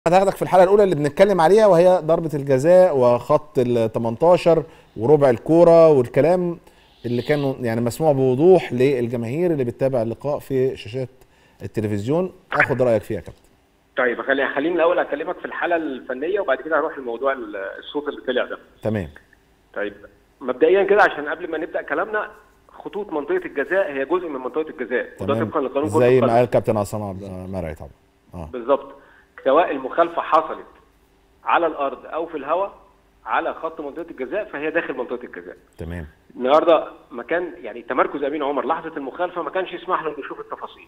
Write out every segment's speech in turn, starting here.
هاخدك في الحلقه الاولى اللي بنتكلم عليها وهي ضربه الجزاء وخط ال 18 وربع الكوره والكلام اللي كان يعني مسموع بوضوح للجماهير اللي بتتابع اللقاء في شاشات التلفزيون اخد رايك فيها يا كابتن طيب خليني خليني الاول اكلمك في الحاله الفنيه وبعد كده هروح لموضوع الصوت اللي طلع ده تمام طيب مبدئيا كده عشان قبل ما نبدا كلامنا خطوط منطقه الجزاء هي جزء من منطقه الجزاء وده تمام طبقا لقانون كره زي ما القدم. قال كابتن عصام عبد مرعي طبعا اه بالظبط سواء المخالفه حصلت على الارض او في الهواء على خط منطقه الجزاء فهي داخل منطقه الجزاء تمام النهارده مكان يعني تمركز امين عمر لحظه المخالفه ما كانش يسمح له انه يشوف التفاصيل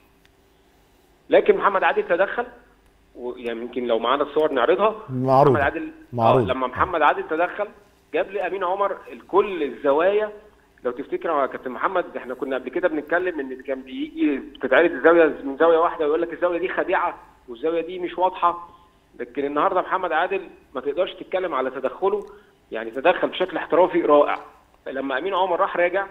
لكن محمد عادل تدخل ويعني يمكن لو معانا الصور نعرضها معروض. محمد عادل معروض. آه لما محمد عادل تدخل جاب لامين عمر كل الزوايا لو تفتكر يا كابتن محمد احنا كنا قبل كده بنتكلم ان كان بيجي بتتعرض الزاويه من زاويه واحده ويقول لك الزاويه دي خديعه والزاويه دي مش واضحه لكن النهارده محمد عادل ما تقدرش تتكلم على تدخله يعني تدخل بشكل احترافي رائع لما امين عمر راح راجع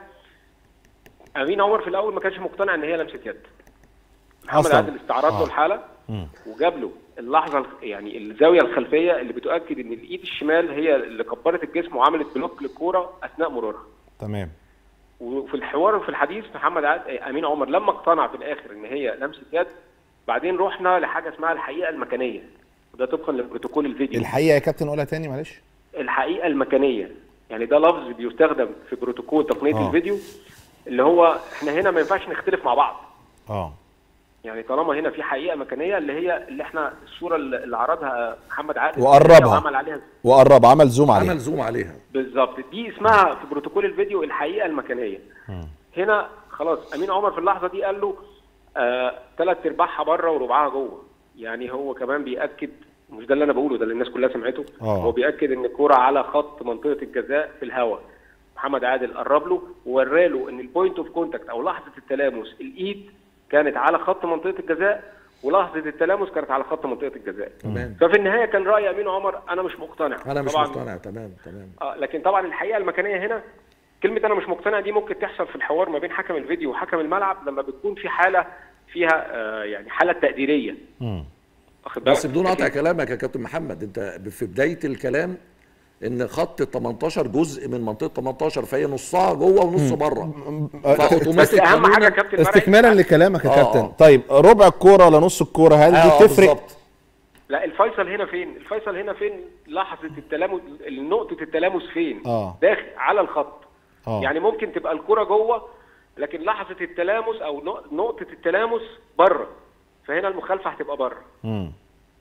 امين عمر في الاول ما كانش مقتنع ان هي لمسه يد محمد أصلاً. عادل استعرض له آه. الحاله مم. وجاب له اللحظه الخ- يعني الزاويه الخلفيه اللي بتؤكد ان الايد الشمال هي اللي كبرت الجسم وعملت بلوك للكوره اثناء مرورها تمام وفي الحوار وفي الحديث محمد عاد... امين عمر لما اقتنع في الاخر ان هي لمسه يد بعدين رحنا لحاجه اسمها الحقيقه المكانيه وده طبقا لبروتوكول الفيديو الحقيقه يا كابتن قولها تاني معلش الحقيقه المكانيه يعني ده لفظ بيستخدم في بروتوكول تقنيه آه. الفيديو اللي هو احنا هنا ما ينفعش نختلف مع بعض اه يعني طالما هنا في حقيقه مكانيه اللي هي اللي احنا الصوره اللي اللي عرضها محمد عادل وقربها. وعمل عليها وقرب عمل زوم عليه عمل زوم عليها بالظبط دي اسمها في بروتوكول الفيديو الحقيقه المكانيه هنا خلاص امين عمر في اللحظه دي قال له آه ثلاث ارباعها بره وربعها جوه يعني هو كمان بياكد مش ده اللي انا بقوله ده اللي الناس كلها سمعته آه. هو بياكد ان الكوره على خط منطقه الجزاء في الهواء محمد عادل قرب له ووراله ان البوينت اوف كونتاكت او لحظه التلامس الايد كانت على خط منطقه الجزاء ولحظه التلامس كانت على خط منطقه الجزاء تمام ففي النهايه كان راي امين عمر انا مش مقتنع انا مش طبعاً مقتنع تمام تمام اه لكن طبعا الحقيقه المكانيه هنا كلمه انا مش مقتنع دي ممكن تحصل في الحوار ما بين حكم الفيديو وحكم الملعب لما بتكون في حاله فيها آه يعني حاله تقديريه مم. واخد بالك بس بدون قطع لكن- كلامك يا كابتن محمد انت في بدايه الكلام ان خط ال 18 جزء من منطقه 18 فهي نصها جوه ونص بره آه، بس فاوتوماتيك اهم حاجه يا قانوناً- كابتن مرعي استكمالا لكلامك يا آه، كابتن آه. طيب ربع الكوره ولا نص الكوره هل آه، دي تفرق بالظبط. لا الفيصل هنا فين الفيصل هنا فين لحظه التلامس نقطه التلامس فين آه. داخل على الخط آه. يعني ممكن تبقى الكره جوه لكن لحظه التلامس او نق- نقطه التلامس بره فهنا المخالفه هتبقى بره مم.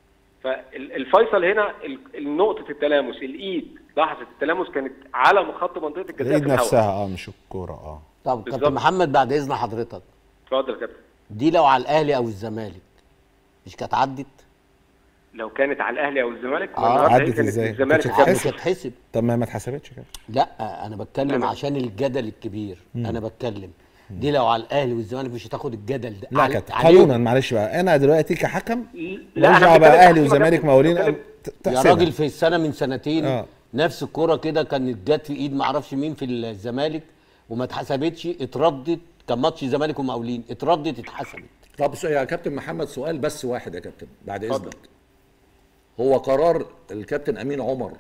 فالفيصل هنا ال- نقطة التلامس الإيد لحظة التلامس كانت على خط منطقة الجزاء الايد في الهواء. نفسها اه مش الكوره اه طب بالظبط. كابتن محمد بعد اذن حضرتك اتفضل يا كابتن دي لو على الاهلي او الزمالك مش كانت عدت لو كانت على الأهلي أو الزمالك آه، والنهارده هي عدت كانت إزاي؟ الزمالك كانت كسب. مش هتحسب طب ما ما اتحسبتش كده لا انا بتكلم تمام. عشان الجدل الكبير انا بتكلم دي لو على الاهلي والزمالك مش هتاخد الجدل ده لا علي- كابتن عليهم. قانونا معلش بقى انا دلوقتي كحكم لا، أنا ماليش دعوه بتكلم بقى اهلي تحكيم يا وزمالك كابتن. مقاولين بتكلم- ت- يا تحسبها. راجل في السنه من سنتين آه. نفس الكوره كده كانت جت في ايد معرفش مين في الزمالك وما اتحسبتش اتردت كان ماتش زمالك ومقاولين اتردت اتحسبت طب سؤال يا كابتن محمد سؤال بس واحد يا كابتن بعد اتفضل. اذنك هو قرار الكابتن امين عمر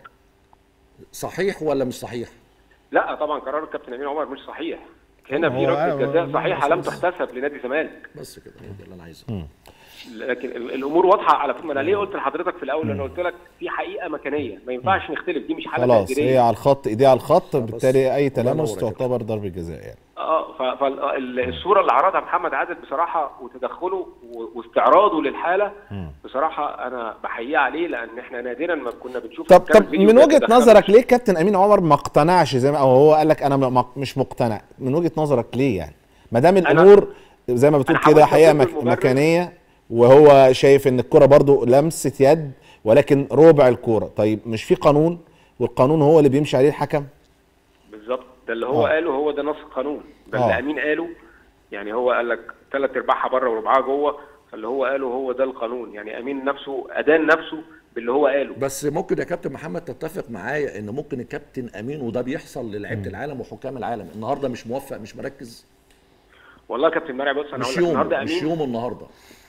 صحيح ولا مش صحيح؟ لا طبعا قرار الكابتن أمين عمر مش صحيح هنا في هو- ركله هو- جزاء صحيحه لم تحتسب لنادي الزمالك بس كده هو ده اللي انا عايزه لكن ال- الامور واضحه على فكره انا ليه قلت لحضرتك في الاول انا قلت لك في حقيقه مكانيه ما ينفعش نختلف دي مش حاله خلاص تقديريه هي على الخط ايديها على الخط بالتالي اي الله تلامس ينور يا كابتن. تعتبر ضربه جزاء يعني اه فالصوره اللي عرضها محمد عادل بصراحه وتدخله و- واستعراضه للحاله بصراحه انا بحييه عليه لان احنا نادرا ما كنا بنشوف طب حكام طب فيديو من وجهه بيتدخلوا. نظرك ليه كابتن امين عمر ما اقتنعش زي ما او هو قال لك انا م- مش مقتنع من وجهه نظرك ليه يعني ما دام الامور زي ما بتقول أنا كده حاولت حقيقه أقول مك المبرر. مكانيه وهو شايف ان الكره برضو لمسه يد ولكن ربع الكوره طيب مش في قانون والقانون هو اللي بيمشي عليه الحكم بالظبط ده اللي هو آه. قاله هو ده نص القانون ده آه. اللي امين قاله يعني هو قال لك ثلاث ارباعها بره وربعها جوه فاللي هو قاله هو ده القانون يعني امين نفسه ادان نفسه باللي هو قاله بس ممكن يا كابتن محمد تتفق معايا ان ممكن الكابتن امين وده بيحصل للعيبه العالم وحكام العالم النهارده مش موفق مش مركز والله يا كابتن مرعي بص انا مش هقول لك يوم النهارده مش امين يوم النهارده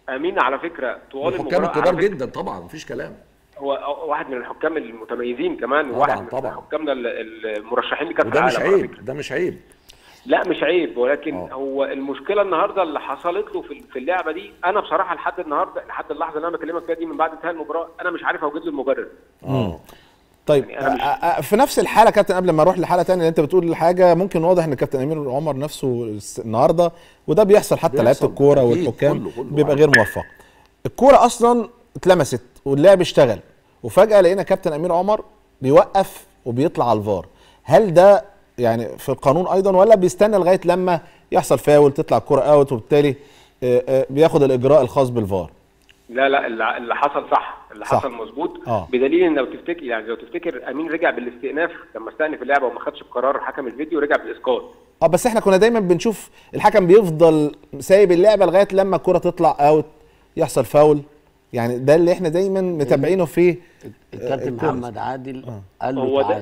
امين على فكره طوال الحكام المباراه على الكبار فكرة جدا طبعا مفيش كلام هو واحد من الحكام المتميزين كمان طبعاً، وواحد من طبعاً. حكامنا ال- ال- المرشحين لكاس وده مش العالم على عيب فكرة. ده مش عيب لا مش عيب ولكن آه. هو المشكله النهارده اللي حصلت له في في اللعبه دي انا بصراحه لحد النهارده لحد اللحظه اللي انا بكلمك فيها دي من بعد انتهاء المباراه انا مش عارف اوجد له المبرر اه طيب يعني أنا مش- آه، آه، في نفس الحاله كابتن قبل ما اروح لحاله تانية اللي انت بتقول حاجه ممكن واضح ان كابتن امير عمر نفسه الس- النهارده وده بيحصل حتى لعيبه بيحصل، الكوره أكيد، والحكام كله- كله بيبقى عادي. غير موفق الكوره اصلا اتلمست واللعب اشتغل وفجاه لقينا كابتن امير عمر بيوقف وبيطلع على الفار هل ده يعني في القانون ايضا ولا بيستنى لغايه لما يحصل فاول تطلع الكوره اوت وبالتالي آه، آه، بياخد الاجراء الخاص بالفار لا لا اللي اللي حصل صح اللي صح. حصل مظبوط آه. بدليل ان لو تفتكر يعني لو تفتكر امين رجع بالاستئناف لما استأنف اللعبه وما خدش بقرار حكم الفيديو رجع بالاسقاط اه بس احنا كنا دايما بنشوف الحكم بيفضل سايب اللعبه لغايه لما الكره تطلع اوت يحصل فاول يعني ده اللي احنا دايما متابعينه فيه الكابتن الكورة. محمد عادل قال هو له ده- تعالى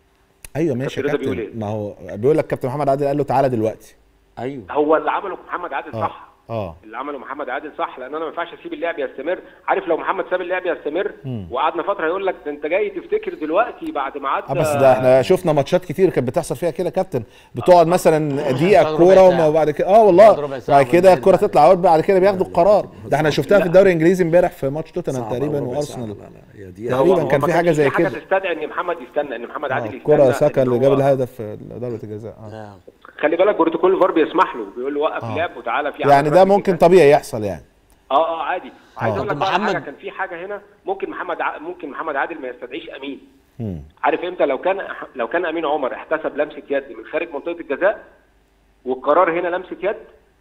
ايوه ماشي يا كابتن رضا كابتن بيقول إيه؟ ما هو بيقول لك كابتن محمد عادل قال له تعالى دلوقتي ايوه هو اللي عمله محمد عادل اه صح اه اللي عمله محمد عادل صح لان انا ما ينفعش اسيب اللعب يستمر عارف لو محمد ساب اللعب يستمر وقعدنا فتره يقول لك ده انت جاي تفتكر دلوقتي بعد ما عدى اه بس ده احنا شفنا ماتشات كتير كانت بتحصل فيها كده يا كابتن بتقعد مثلا دقيقه تاخد الكوره ربع وما ساعة. بعد كده اه والله تاخد ربع ساعة بعد كده وبعدين الكوره بعد- تطلع اوت بعد كده بياخدوا القرار ده احنا شفتها في الدوري الانجليزي امبارح في ماتش توتنهام صعبة تقريبا ربع ساعة. وارسنال لا لا هي دي تقريبا هو- هو كان ما في كانش حاجة زي حاجه كده. تستدعي ان محمد يستنى ان محمد عادل آه، يستنى كرة إن ساكا اللي هو- جاب الهدف في ضربه الجزاء اه آه. خلي بالك بروتوكول الفار بيسمح له بيقول له وقف اللعب وتعالى في يعني عندك ده ركلة ممكن جزاء. طبيعي يحصل يعني اه اه عادي عايز آه. اقول لك طب بقى محمد- حاجه كان في حاجه هنا ممكن محمد ع... ممكن محمد عادل ما يستدعيش امين مم. عارف امتى لو كان لو كان امين عمر احتسب لمسه يد من خارج منطقه الجزاء والقرار هنا لمسه يد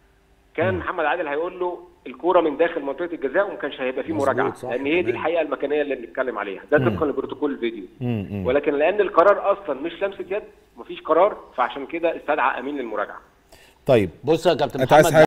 كان محمد عادل هيقول له الكوره من داخل منطقه الجزاء وما كانش هيبقى فيه مظبوط، مراجعه صح، لان هي دي تمام. الحقيقه المكانيه اللي بنتكلم عليها ده طبقا لبروتوكول الفيديو مم. مم. ولكن لان القرار اصلا مش لمسه يد مفيش قرار فعشان كده استدعى امين للمراجعه طيب بص يا كابتن انت عايز محمد حاجة